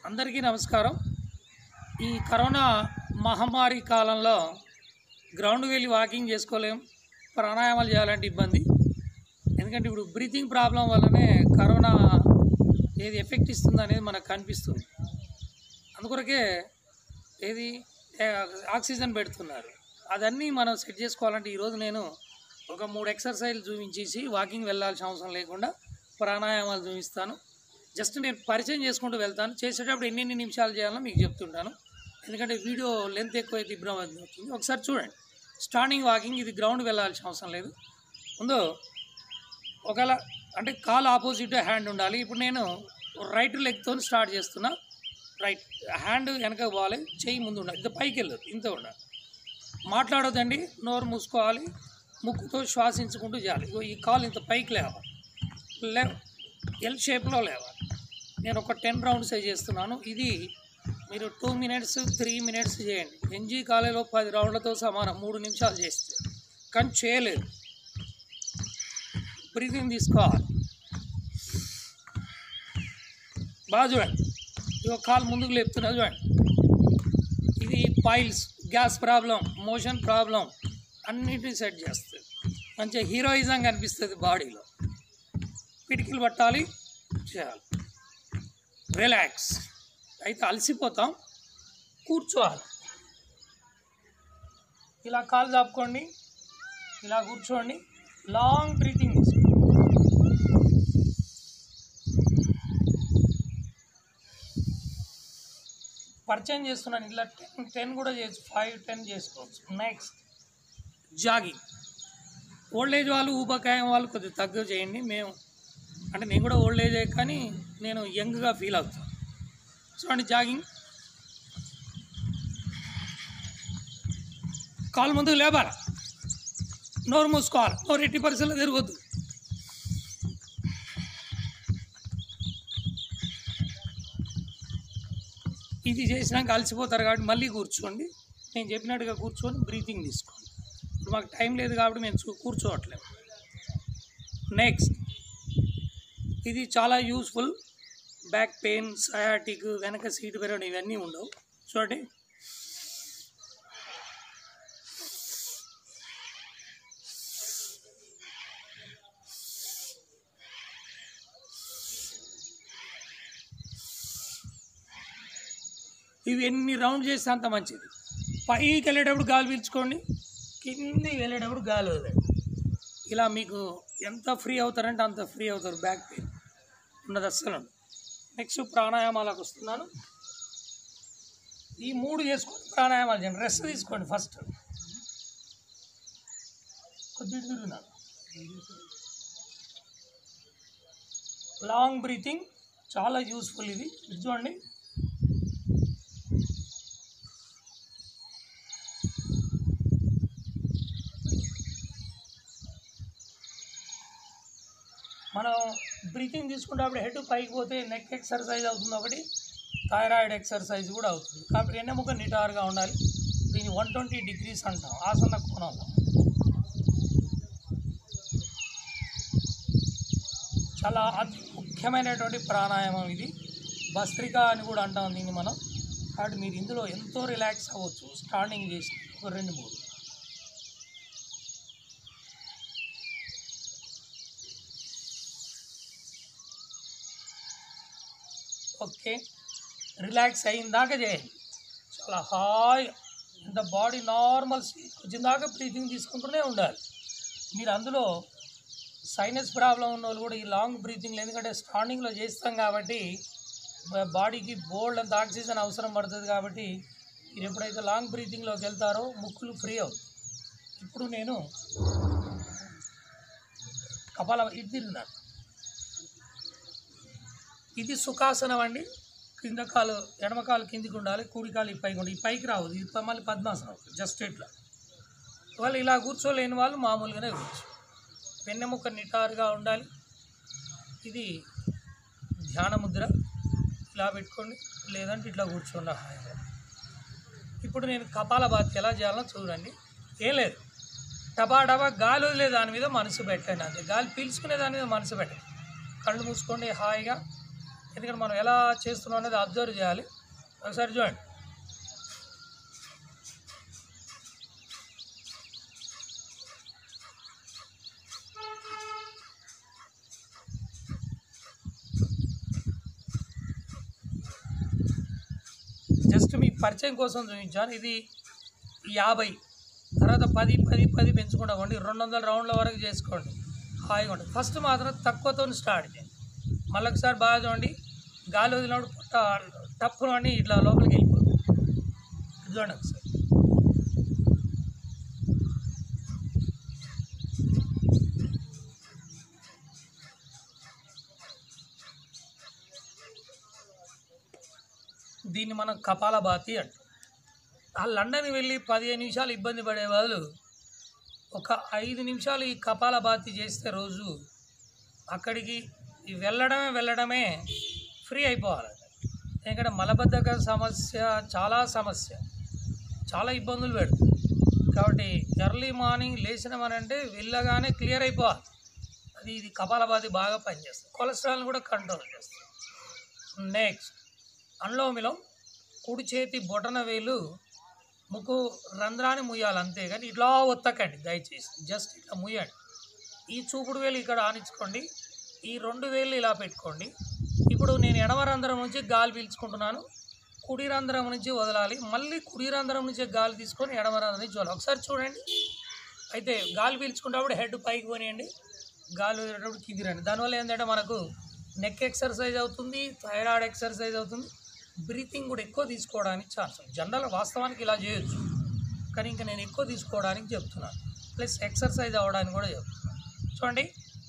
అందరికీ నమస్కారం ఈ కరోనా మహమ్మారి కాలంలో గ్రౌండ్కి వెళ్ళి వాకింగ్ చేసుకోలేం ప్రాణాయామాలు చేయాలంటే ఇబ్బంది ఎందుకంటే ఇప్పుడు బ్రీతింగ్ ప్రాబ్లం వల్లనే కరోనా ఏది ఎఫెక్ట్ ఇస్తుంది అనేది మనకు కనిపిస్తుంది అందుకొరకే ఏది ఏ, ఆక్సిజన్ పెడుతున్నారు అదన్నీ మనం సెట్ చేసుకోవాలంటే ఈరోజు నేను ఒక మూడు ఎక్సర్సైజ్లు చూపించేసి వాకింగ్ వెళ్ళాల్సిన అవసరం లేకుండా ప్రాణాయామాలు చూపిస్తాను జస్ట్ నేను పరిచయం చేసుకుంటూ వెళ్తాను చేసేటప్పుడు ఎన్నెన్ని నిమిషాలు చేయాలో మీకు చెప్తుంటాను ఎందుకంటే వీడియో లెంత్ ఎక్కువ అయితే ఇబ్బంది అవుతుంది ఒకసారి చూడండి స్టార్టింగ్ వాకింగ్ ఇది గ్రౌండ్ వెళ్ళాల్సిన అవసరం లేదు ముందు ఒకవేళ అంటే కాల్ ఆపోజిట్ హ్యాండ్ ఉండాలి ఇప్పుడు నేను రైట్ లెగ్తో స్టార్ట్ చేస్తున్నా రైట్ హ్యాండ్ వెనక పోవాలి చెయ్యి ముందు ఉండాలి ఇంత పైకి వెళ్ళదు ఇంత ఉండాలి మాట్లాడొద్దండి నోరు మూసుకోవాలి ముక్కుతో శ్వాసించుకుంటూ చేయాలి ఇగో ఈ కాల్ ఇంత పైకి లేవాలి లే ఎల్ షేప్లో లేవాలి నేను ఒక టెన్ రౌండ్స్ చేస్తున్నాను ఇది మీరు టూ మినిట్స్ త్రీ మినిట్స్ చేయండి ఎన్జీ కాలేలో పది రౌండ్లతో సమానం మూడు నిమిషాలు చేస్తే కానీ చేయలేదు బ్రీతింగ్ తీసుకోవాలి బాగా చూడండి ఇక కాలు ముందుకు లేపుతున్నా చూడండి ఇది piles gas problem motion problem అన్నిటిని సెట్ చేస్తుంది మంచిగా హీరోయిజం కనిపిస్తుంది బాడీలో పిటికలు పట్టాలి చేయాలి రిలాక్స్ అయితే అలసిపోతాం కూర్చోవాలి ఇలా కాలు చాపుకోండి ఇలా కూర్చోండి లాంగ్ బ్రీతింగ్ పరిచయం చేస్తున్నాను ఇలా టెన్ టెన్ కూడా చేయొచ్చు ఫైవ్ టెన్ చేసుకోవచ్చు నెక్స్ట్ జాగింగ్ ఓల్డ్ ఏజ్ వాళ్ళు ఊబకాయం వాళ్ళు కొద్దిగా తక్కువ చేయండి మేము అంటే నేను కూడా ఓల్డ్ ఏజ్ కానీ నేను యంగ్గా ఫీల్ అవుతాను చూడండి జాగింగ్ కాలు ముందుకు లేపాలి నోరు మూసుకోవాలి నోరు ఎట్టి పరిస్థితుల్లో తిరగొద్దు ఇది చేసినాక అలసిపోతారు కాబట్టి మళ్ళీ కూర్చోండి నేను చెప్పినట్టుగా కూర్చొని బ్రీతింగ్ తీసుకోండి ఇప్పుడు మాకు టైం లేదు కాబట్టి మేము చూ- కూర్చోవట్లేదు నెక్స్ట్ ఇది చాలా యూస్ఫుల్ బ్యాక్ పెయిన్ సయాటిక్ వెనక సీట్ పెరగడం ఇవన్నీ ఉండవు చూడండి ఇవి ఎన్ని రౌండ్ చేస్తే అంత మంచిది పైకి వెళ్ళేటప్పుడు గాలి పీల్చుకోండి కిందికి వెళ్ళేటప్పుడు గాలి వదలండి ఇలా మీకు ఎంత ఫ్రీ అవుతారంటే అంత ఫ్రీ అవుతారు బ్యాక్ పెయిన్ ఉన్నది అస్సలు ఉండదు. నెక్స్ట్ ప్రాణాయామాలకు వస్తున్నాను ఈ మూడు చేసుకొని ప్రాణాయామాలు చేయండి రెస్ట్ తీసుకోండి ఫస్ట్ కొద్దిగా తిరుగుతున్నాను లాంగ్ బ్రీతింగ్ చాలా యూస్ఫుల్ ఇది ఇది చూడండి మనం బ్రీతింగ్ తీసుకున్నప్పుడు హెడ్ పైకి పోతే నెక్ ఎక్సర్సైజ్ అవుతుంది ఒకటి థైరాయిడ్ ఎక్సర్సైజ్ కూడా అవుతుంది కాబట్టి వెన్నెముక నిటారుగా ఉండాలి దీన్ని వన్ ట్వంటీ డిగ్రీస్ అంటాం ఆసన కోణంలో చాలా అతి ముఖ్యమైనటువంటి ప్రాణాయామం ఇది భస్త్రిక అని కూడా అంటాం దీన్ని మనం కాబట్టి మీరు ఇందులో ఎంతో రిలాక్స్ అవ్వచ్చు స్టార్టింగ్ చేసి ఒక రెండు మూడు ఓకే రిలాక్స్ అయిన దాకా చేయండి చాలా హాయ్ ఇంత బాడీ నార్మల్ స్టేజ్కి వచ్చిన దాకా బ్రీతింగ్ తీసుకుంటూనే ఉండాలి మీరు అందులో సైనస్ ప్రాబ్లం ఉన్న వాళ్ళు కూడా ఈ లాంగ్ బ్రీతింగ్లో ఎందుకంటే స్టార్టింగ్లో చేస్తాం కాబట్టి బ- బాడీకి బోల్డ్ అంత ఆక్సిజన్ అవసరం పడుతుంది కాబట్టి మీరు ఎప్పుడైతే లాంగ్ బ్రీతింగ్లోకి వెళ్తారో ముక్కులు ఫ్రీ అవుతాయి ఇప్పుడు నేను కపాల ఇది తిరిగినాను ఇది సుఖాసనం అండి కింద కాలు ఎడమ కాలు కిందికి ఉండాలి కుడి కాలు ఈ పైకి ఉండాలి ఈ పైకి రావు ఇది ప- మళ్ళీ పద్మాసనం అవుతుంది జస్ట్ ఇట్లా వాళ్ళు ఇలా కూర్చోలేని వాళ్ళు మామూలుగానే కూర్చో వెన్నెముక నిటారుగా ఉండాలి ఇది ధ్యాన ముద్ర ఇలా పెట్టుకోండి లేదంటే ఇట్లా కూర్చోండి హాయిగా ఇప్పుడు నేను కపాల బాత్ ఎలా చేయాలో చూడండి ఏం లేదు టబా టబా గాలి వదిలే దాని మీద మనసు పెట్టండి అంతే గాలి పీల్చుకునే దాని మీద మనసు పెట్టండి కళ్ళు మూసుకోండి హాయిగా ఎందుకంటే మనం ఎలా చేస్తున్నాం అనేది అబ్జర్వ్ చేయాలి ఒకసారి చూడండి జస్ట్ మీ పరిచయం కోసం చూపించాను ఇది యాభై తర్వాత పది పది పది పెంచుకుంటా పోండి రెండు వందల రౌండ్ల వరకు చేసుకోండి హాయిగా ఉంటుంది ఫస్ట్ మాత్రం తక్కువతో స్టార్ట్ చేయండి మళ్ళీ ఒకసారి బాగా చూడండి గాలి వదిలినప్పుడు పుట్ట టప్పులు అని ఇట్లా లోపలికి వెళ్ళిపోతుంది ఇది చూడండి ఒకసారి దీన్ని మనం కపాలభాతి అంటాం ఆ లండన్ వెళ్ళి పదిహేను నిమిషాలు ఇబ్బంది పడే బదులు ఒక ఐదు నిమిషాలు ఈ కపాలభాతి చేస్తే రోజు అక్కడికి ఈ వెళ్ళడమే వెళ్ళడమే ఫ్రీ అయిపోవాలి ఎందుకంటే మలబద్ధక సమస్య చాలా సమస్య చాలా ఇబ్బందులు పెడుతుంది కాబట్టి ఎర్లీ మార్నింగ్ లేచినామనంటే వెళ్ళగానే క్లియర్ అయిపోవాలి అది ఇది కపాలభాతి బాగా పనిచేస్తుంది కొలెస్ట్రాల్ని కూడా కంట్రోల్ చేస్తుంది నెక్స్ట్ అనులోమిలం కుడి చేతి బొటన వేలు ముక్కు రంధ్రాన్ని ముయ్యాలి అంతే కానీ ఇట్లా ఒత్తకండి దయచేసి జస్ట్ ఇట్లా ముయ్యండి ఈ చూపుడు వేలు ఇక్కడ ఆనించుకోండి ఈ రెండు వేలు ఇలా పెట్టుకోండి ఇప్పుడు నేను ఎడమ రంధ్రం నుంచి గాలి పీల్చుకుంటున్నాను కుడి రంధ్రం నుంచి వదలాలి మళ్ళీ కుడి రంధ్రం నుంచి గాలి తీసుకొని ఎడమ రంధ్రం నుంచి వదలాలి ఒకసారి చూడండి అయితే గాలి పీల్చుకున్నప్పుడు హెడ్ పైకి పోనీయండి గాలి వదిలేటప్పుడు కింది రండి దానివల్ల ఏంటంటే మనకు నెక్ ఎక్సర్సైజ్ అవుతుంది థైరాయిడ్ ఎక్సర్సైజ్ అవుతుంది బ్రీతింగ్ కూడా ఎక్కువ తీసుకోవడానికి ఛాన్స్ ఉంది జనరల్ వాస్తవానికి ఇలా చేయొచ్చు కానీ ఇంకా నేను ఎక్కువ తీసుకోవడానికి చెప్తున్నాను ప్లస్ ఎక్సర్సైజ్ అవ్వడానికి కూడా చెప్తున్నాను చూడండి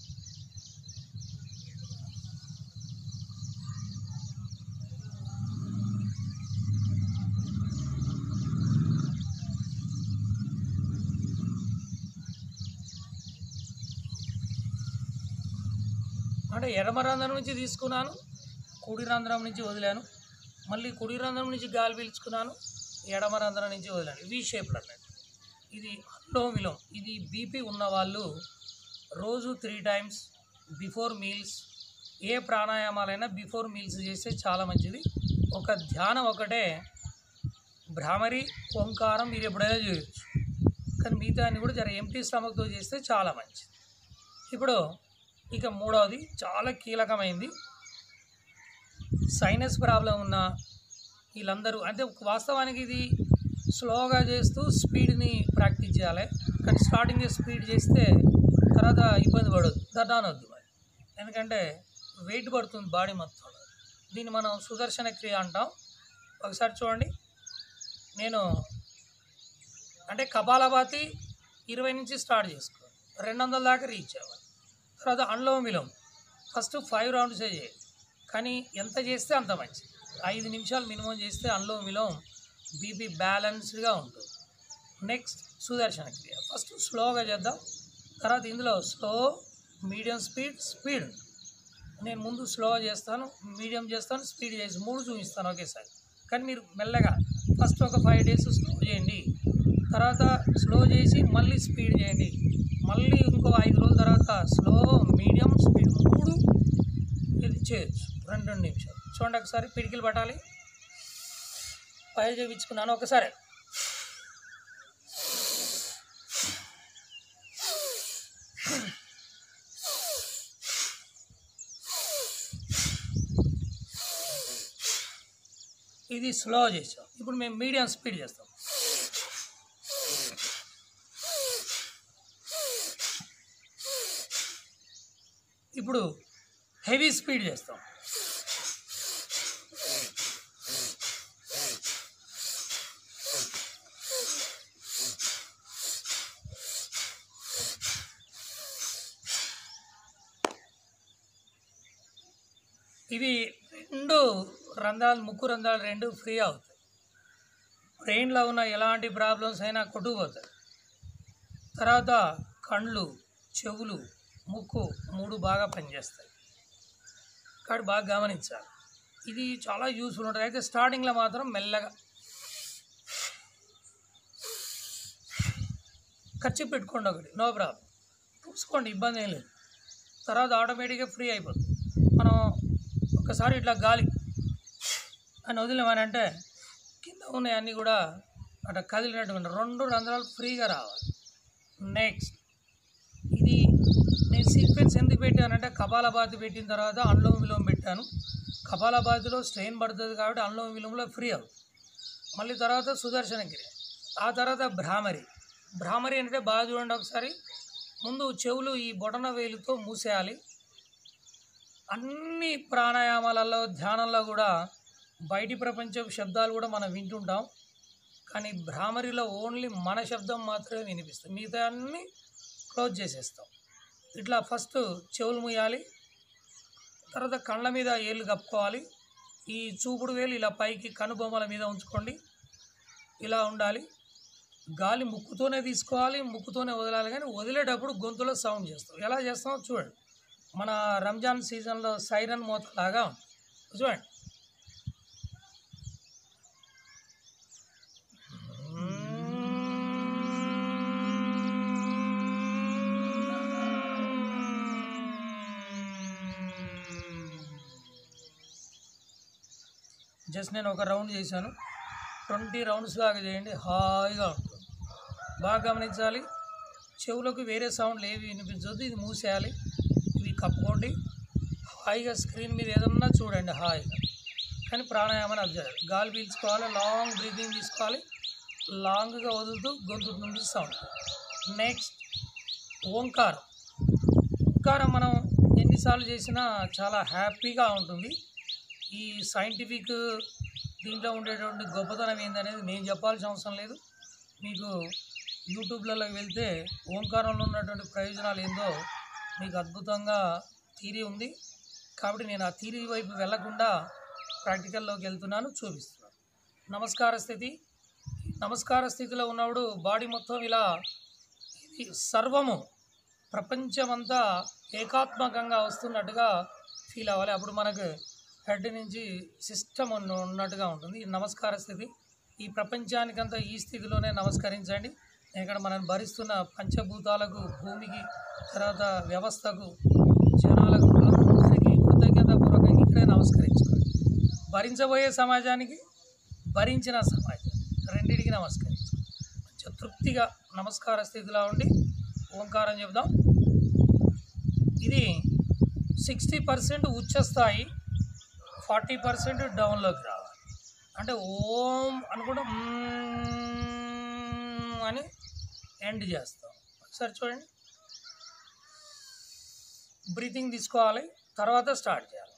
అంటే ఎడమ రంధ్రం నుంచి తీసుకున్నాను కుడి రంధ్రం నుంచి వదిలాను మళ్ళీ కుడి రంధ్రం నుంచి గాలి పీల్చుకున్నాను ఎడమ రంధ్రం నుంచి వదిలాను వి షేప్లో అన్నట్టు ఇది అనులోమ విలోమ ఇది బీపీ ఉన్న వాళ్ళు రోజు త్రీ టైమ్స్ బిఫోర్ మీల్స్ ఏ ప్రాణాయామాలైనా బిఫోర్ మీల్స్ చేస్తే చాలా మంచిది ఒక ధ్యానం ఒకటే భ్రామరి ఓంకారం మీరు ఎప్పుడైనా చేయొచ్చు కానీ మిగతా అన్ని కూడా జర ఎంటీ స్టమక్తో చేస్తే చాలా మంచిది ఇప్పుడు ఇక మూడవది చాలా కీలకమైంది సైనస్ ప్రాబ్లం ఉన్న వీళ్ళందరూ అంటే వాస్తవానికి ఇది స్లోగా చేస్తూ స్పీడ్ని ప్రాక్టీస్ చేయాలి కానీ స్టార్టింగ్ స్పీడ్ చేస్తే తర్వాత ఇబ్బంది పడదు దర్డానొద్దు మరి ఎందుకంటే వెయిట్ పడుతుంది బాడీ మొత్తం దీన్ని మనం సుదర్శన క్రియ అంటాం ఒకసారి చూడండి నేను అంటే కపాలభాతి ఇరవై నుంచి స్టార్ట్ చేసుకో రెండు వందల దాకా రీచ్ అవ్వాలి తర్వాత అనులోమ విలోమ ఫస్ట్ ఫైవ్ రౌండ్సే చేయాలి కానీ ఎంత చేస్తే అంత మంచిది ఐదు నిమిషాలు మినిమం చేస్తే అనులోమ విలోమ బీపీ బ్యాలెన్స్డ్గా ఉంటుంది నెక్స్ట్ సుదర్శన క్రియ ఫస్ట్ స్లోగా చేద్దాం తర్వాత ఇందులో స్లో మీడియం స్పీడ్ స్పీడ్ నేను ముందు స్లో చేస్తాను మీడియం చేస్తాను స్పీడ్ చేసి మూడు చూపిస్తాను ఒకేసారి కానీ మీరు మెల్లగా ఫస్ట్ ఒక ఫైవ్ డేస్ స్లో చేయండి తర్వాత స్లో చేసి మళ్ళీ స్పీడ్ చేయండి మళ్ళీ ఇంకో ఐదు రోజుల తర్వాత స్లో మీడియం స్పీడ్ మూడు ఇది చేయొచ్చు రెండు రెండు నిమిషాలు చూడండి ఒకసారి పిడికిలు పట్టాలి పై చేయించుకున్నాను ఒకసారి ఇది స్లో చేసాం ఇప్పుడు మేము మీడియం స్పీడ్ చేస్తాం ఇప్పుడు హెవీ స్పీడ్ చేస్తాం ఇవి రెండు రంధ్రాలు ముక్కు రంధ్రాలు రెండు ఫ్రీ అవుతాయి బ్రెయిన్లో ఉన్న ఎలాంటి ప్రాబ్లమ్స్ అయినా కొట్టుకుపోతాయి తర్వాత కళ్ళు చెవులు ముక్కు మూడు బాగా పనిచేస్తాయి కాబట్టి బాగా గమనించాలి ఇది చాలా యూస్ఫుల్ ఉంటుంది అయితే స్టార్టింగ్లో మాత్రం మెల్లగా ఖర్చు పెట్టుకోండి ఒకటి నో ప్రాబ్లం చూసుకోండి ఇబ్బంది ఏం లేదు తర్వాత ఆటోమేటిక్గా ఫ్రీ అయిపోతుంది మనం ఒక ఒకసారి ఇట్లా గాలి అని వదిలేమనంటే కింద ఉన్నాయన్నీ కూడా అట్లా కదిలినటువంటి రెండు రంధ్రాలు ఫ్రీగా రావాలి నెక్స్ట్ ఇది నేను సీక్వెన్స్ ఎందుకు పెట్టానంటే కపాలబాతి పెట్టిన తర్వాత అనులోమ విలోమం పెట్టాను కపాలబాతిలో స్ట్రెయిన్ పడుతుంది కాబట్టి అనులోమ విలోమంలో ఫ్రీ అవుతుంది మళ్ళీ తర్వాత సుదర్శన క్రియ ఆ తర్వాత భ్రామరి భ్రామరి అంటే బాగా చూడండి ఒకసారి ముందు చెవులు ఈ బొటన వేలుతో మూసేయాలి అన్ని ప్రాణాయామాలలో ధ్యానంలో కూడా బయటి ప్రపంచపు శబ్దాలు కూడా మనం వింటుంటాం కానీ భ్రామరిలో ఓన్లీ మన శబ్దం మాత్రమే వినిపిస్తుంది మిగతా అన్నీ క్లోజ్ చేసేస్తాం ఇట్లా ఫస్ట్ చెవులు ముయ్యాలి తర్వాత కళ్ళ మీద ఏళ్ళు కప్పుకోవాలి ఈ చూపుడు వేలు ఇలా పైకి కనుబొమ్మల మీద ఉంచుకోండి ఇలా ఉండాలి గాలి ముక్కుతోనే తీసుకోవాలి ముక్కుతోనే వదలాలి కానీ వదిలేటప్పుడు గొంతులో సౌండ్ చేస్తాం ఎలా చేస్తామో చూడండి మన రంజాన్ సీజన్లో సైరన్ మోతలాగా ఉంటుంది చూడండి జస్ట్ నేను ఒక రౌండ్ చేశాను ట్వంటీ రౌండ్స్ దాకా చేయండి హాయిగా ఉంటుంది బాగా గమనించాలి చెవులకు వేరే సౌండ్లు ఏవి వినిపించవద్దు ఇది మూసేయాలి ఇవి కప్పుకోండి హాయిగా స్క్రీన్ మీద ఏదన్నా చూడండి హాయిగా కానీ ప్రాణాయామాన్ని అబ్జర్వ్ గాలి పీల్చుకోవాలి లాంగ్ బ్రీతింగ్ తీసుకోవాలి లాంగ్గా వదులుతూ గొంతు నుండి సౌండ్ నెక్స్ట్ ఓంకారం ఓంకారం మనం ఎన్నిసార్లు చేసినా చాలా హ్యాపీగా ఉంటుంది ఈ సైంటిఫిక్ దీంట్లో ఉండేటువంటి గొప్పతనం ఏందనేది నేను చెప్పాల్సిన అవసరం లేదు మీకు యూట్యూబ్లలోకి వెళ్తే ఓంకారంలో ఉన్నటువంటి ప్రయోజనాలు ఏందో మీకు అద్భుతంగా థీరీ ఉంది కాబట్టి నేను ఆ థీరీ వైపు వెళ్లకుండా ప్రాక్టికల్లోకి వెళ్తున్నాను చూపిస్తున్నాను నమస్కార స్థితి నమస్కార స్థితిలో ఉన్నప్పుడు బాడీ మొత్తం ఇలా ఇది సర్వము ప్రపంచమంతా ఏకాత్మకంగా వస్తున్నట్టుగా ఫీల్ అవ్వాలి అప్పుడు మనకు హెడ్ నుంచి సిస్టమ్ ఉన్నట్టుగా ఉంటుంది ఈ నమస్కార స్థితి ఈ ప్రపంచానికంతా ఈ స్థితిలోనే నమస్కరించండి ఇక్కడ మనం భరిస్తున్న పంచభూతాలకు భూమికి తర్వాత వ్యవస్థకు జనాలకు అందరికీ కృతజ్ఞతాపూర్వకంగా ఇక్కడే నమస్కరించుకోండి భరించబోయే సమాజానికి భరించిన సమాజం రెండింటికి నమస్కరించుకోండి కొంచెం తృప్తిగా నమస్కార స్థితిలో ఉండి ఓంకారం చెబుదాం ఇది సిక్స్టీ పర్సెంట్ ఉచ్చ స్థాయి ఫార్టీ పర్సెంట్ డౌన్లోకి రావాలి అంటే ఓం అనుకుంటే మ్మ్ అని ఎండ్ చేస్తాం ఒకసారి చూడండి బ్రీతింగ్ తీసుకోవాలి తర్వాత స్టార్ట్ చేయాలి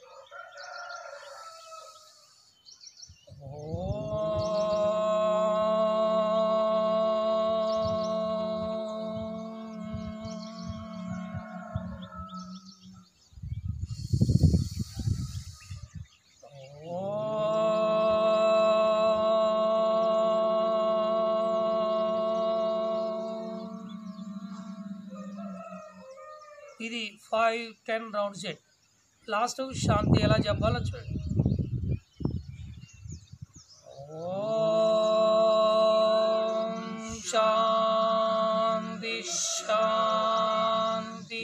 ఇది ఫైవ్ టెన్ రౌండ్స్ చేయండి లాస్ట్ శాంతి ఎలా చెప్పాలో చూడండి ఓం శాంతి శాంతి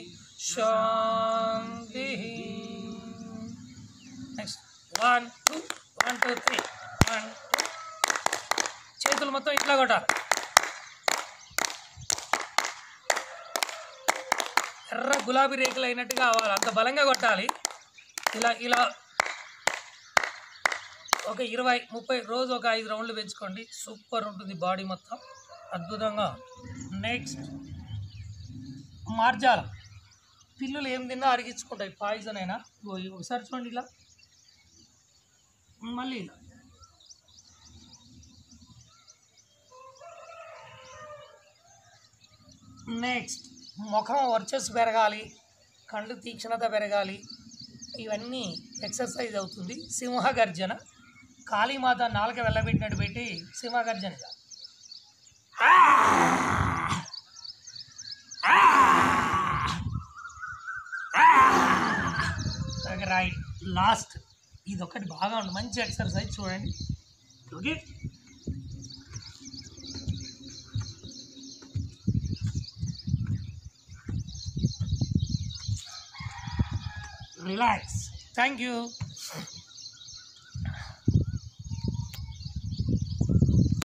శాంతి next one two one two three one two చేతులు మొత్తం ఇట్లా కొట్టాలి ఎర్ర గులాబీ రేకులు అయినట్టుగా అవ్వాలి అంత బలంగా కొట్టాలి ఇలా ఇలా ఒక ఇరవై ముప్పై రోజు ఒక ఐదు రౌండ్లు పెంచుకోండి సూపర్ ఉంటుంది బాడీ మొత్తం అద్భుతంగా నెక్స్ట్ మార్జాలం పిల్లులు ఏం తిన్నా అరిగించుకుంటాయి పాయిజన్ అయినా ఇగో ఇవి ఒకసారి చూడండి ఇలా మళ్ళీ ఇలా నెక్స్ట్ ముఖం వర్చస్సు పెరగాలి కళ్ళు తీక్షణత పెరగాలి ఇవన్నీ ఎక్సర్సైజ్ అవుతుంది సింహగర్జన కాళీమాత నాలుక వెళ్ళబెట్టినట్టు పెట్టి సింహగర్జన చేయాలి. ఓకే రైట్ లాస్ట్ ఇది ఒకటి బాగా ఉంది మంచి ఎక్సర్సైజ్ చూడండి ఓకే రిలాక్స్ థ్యాంక్ యూ